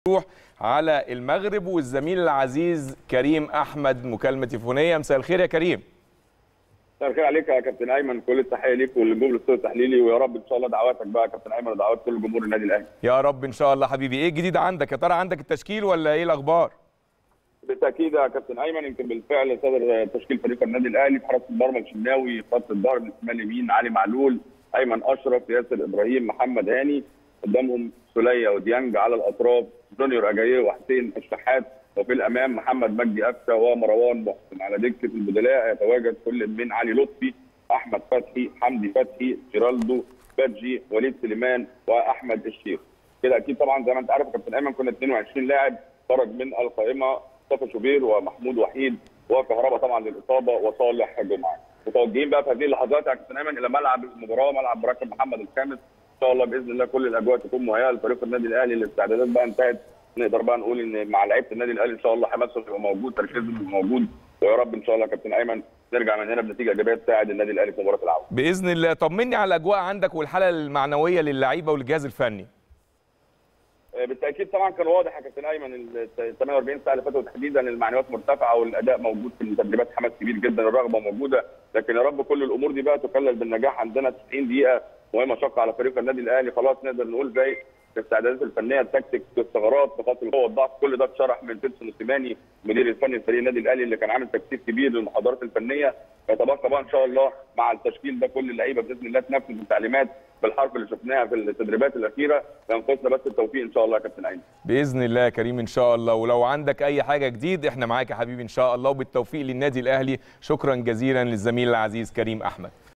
نروح على المغرب والزميل العزيز كريم احمد مكالمه تليفونيه مساء الخير يا كريم مساء الخير عليك يا كابتن ايمن كل التحيه ليك ولجمهور الاستوديو التحليلي ويا رب ان شاء الله دعواتك بقى يا كابتن ايمن ودعوات كل جمهور النادي الاهلي يا رب ان شاء الله حبيبي ايه الجديد عندك يا ترى عندك التشكيل ولا ايه الاخبار بالتاكيد يا كابتن ايمن يمكن بالفعل صدر تشكيل فريق النادي الاهلي في حراسه المرمى الشناوي خط الظهر من الشمال اليمين علي معلول ايمن اشرف ياسر ابراهيم محمد هاني قدامهم سوليه وديانج على الاطراف جونيور اجاييه وحسين الشحات وفي الامام محمد مجدي قفشه ومروان محسن على دكه البدلاء يتواجد كل من علي لطفي احمد فتحي حمدي فتحي جيرالدو بادجي وليد سليمان واحمد الشيخ كده اكيد طبعا زي ما انت عارف يا كابتن ايمن كنا 22 لاعب خرج من القائمه مصطفى شوبير ومحمود وحيد وكهربا طبعا للاصابه وصالح جمعه متوجهين بقى في هذه اللحظات يا كابتن ايمن الى ملعب المباراه ملعب براكب محمد الخامس ان شاء الله باذن الله كل الاجواء تكون مهيئه لفريق النادي الاهلي الاستعدادات بقى انتهت نقدر بقى نقول ان مع لعيبه النادي الاهلي ان شاء الله حماسهم يبقى موجود تركيزهم يبقى موجود ويا رب ان شاء الله يا كابتن ايمن نرجع من هنا بنتيجه ايجابيه تساعد النادي الاهلي في مباراه العوده باذن الله طمني على الاجواء عندك والحاله المعنويه للعيبه والجهاز الفني بالتاكيد طبعا كان واضح يا كابتن ايمن ال 48 ساعه اللي فاتوا تحديدا المعنويات مرتفعه والاداء موجود في التدريبات حماس كبير جدا الرغبه موجوده لكن يا رب كل الامور دي بقى تكلل بالنجاح عندنا 90 دقيقه وهي مشقه على فريق النادي الاهلي خلاص نقدر نقول زي الاستعدادات الفنيه التكتيك الثغرات نقاط القوه والضعف كل ده اتشرح من بيتسون السيماني المدير الفني لفريق النادي الاهلي اللي كان عامل تكتيك كبير للمحاضرات الفنيه يتبقى بقى ان شاء الله مع التشكيل ده كل اللعيبه باذن الله تنفذ التعليمات بالحرف اللي شفناها في التدريبات الاخيره ينقصنا بس التوفيق ان شاء الله يا كابتن ايمن باذن الله يا كريم ان شاء الله ولو عندك اي حاجه جديد احنا معاك يا حبيبي ان شاء الله وبالتوفيق للنادي الاهلي شكرا جزيلا للزميل العزيز كريم احمد